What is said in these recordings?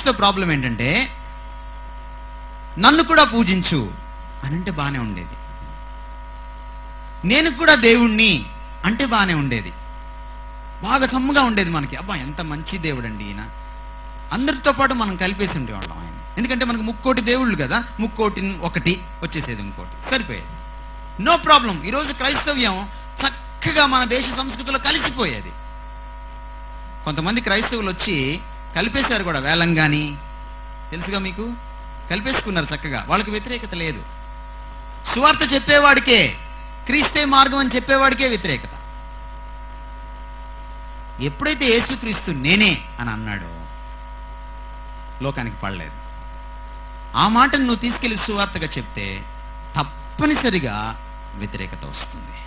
క్రైస్తవ ప్రాబ్లం ఏంటంటే నన్ను కూడా పూజించు అని అంటే బాగానే ఉండేది నేను కూడా దేవుణ్ణి అంటే బాగానే ఉండేది బాగా సమ్ముగా ఉండేది మనకి అబ్బా ఎంత మంచి దేవుడు అండి ఈయన అందరితో పాటు మనం కలిపేసి ఉండేవాళ్ళం ఆయన ఎందుకంటే మనకు ముక్కోటి దేవుళ్ళు కదా ముక్కోటి ఒకటి వచ్చేసేది ఇంకోటి సరిపోయేది నో ప్రాబ్లం ఈరోజు క్రైస్తవ్యం చక్కగా మన దేశ సంస్కృతిలో కలిసిపోయేది కొంతమంది క్రైస్తవులు వచ్చి కలిపేశారు కూడా వేలంగాని తెలుసుగా మీకు కలిపేసుకున్నారు చక్కగా వాళ్ళకి వ్యతిరేకత లేదు సువార్త చెప్పేవాడికే క్రీస్తే మార్గం అని చెప్పేవాడికే వ్యతిరేకత ఎప్పుడైతే యేసుక్రీస్తు నేనే అని అన్నాడో లోకానికి పడలేదు ఆ మాటను నువ్వు తీసుకెళ్లి సువార్తగా చెప్తే తప్పనిసరిగా వ్యతిరేకత వస్తుంది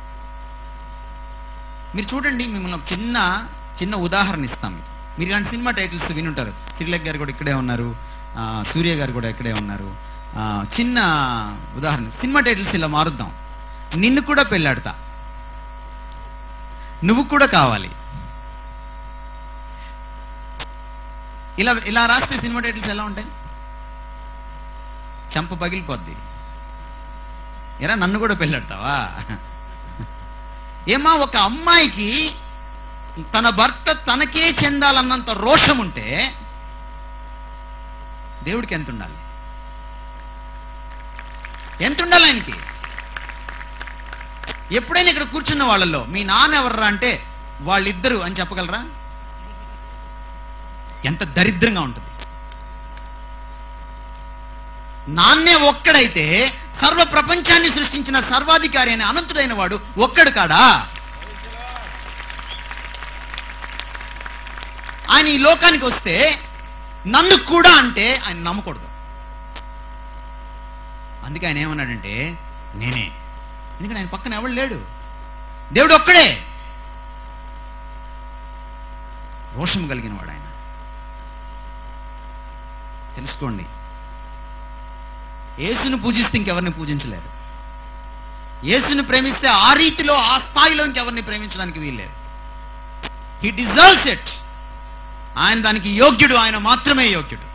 మీరు చూడండి మిమ్మల్ని ఒక చిన్న చిన్న ఉదాహరణ ఇస్తాం మీకు మీరు ఇలాంటి సినిమా టైటిల్స్ వినుంటారు శ్రీలేఖ్ గారు కూడా ఇక్కడే ఉన్నారు ఆ, సూర్య గారు కూడా ఇక్కడే ఉన్నారు ఆ, చిన్న ఉదాహరణ సినిమా టైటిల్స్ ఇలా మారుద్దాం నిన్ను కూడా పెళ్ళాడతా నువ్వు కూడా కావాలి ఇలా ఇలా రాస్తే సినిమా టైటిల్స్ ఎలా ఉంటాయి చంప పగిలిపోద్ది ఎరా నన్ను కూడా పెళ్ళాడతావా ఏమా ఒక అమ్మాయికి తన భర్త తనకే చెందాలన్నంత రోషం ఉంటే దేవుడికి ఎంత ఉండాలి ఎంత ఉండాలి ఆయనకి ఎప్పుడైనా ఇక్కడ కూర్చున్న వాళ్ళల్లో మీ నాన్న ఎవర్రా అంటే వాళ్ళిద్దరు అని చెప్పగలరా ఎంత దరిద్రంగా ఉంటుంది నాన్నే ఒక్కడైతే సర్వ ప్రపంచాన్ని సృష్టించిన సర్వాధికారి అయిన అనంతుడైన వాడు ఒక్కడు కాడా ఆయన ఈ లోకానికి వస్తే నన్ను కూడా అంటే ఆయన నమ్మకూడదు అందుకే ఆయన ఏమన్నాడంటే నేనే ఎందుకంటే ఆయన పక్కన ఎవడు లేడు దేవుడు ఒక్కడే రోషం కలిగిన వాడు ఆయన తెలుసుకోండి యేసును పూజిస్తే ఇంకెవరిని పూజించలేరు యేసును ప్రేమిస్తే ఆ రీతిలో ఆ స్థాయిలో ఇంకెవరిని ప్రేమించడానికి వీల్లేదు హీ డిజర్వ్స్ ఇట్ ఆయన దానికి యోగ్యుడు ఆయన మాత్రమే యోగ్యుడు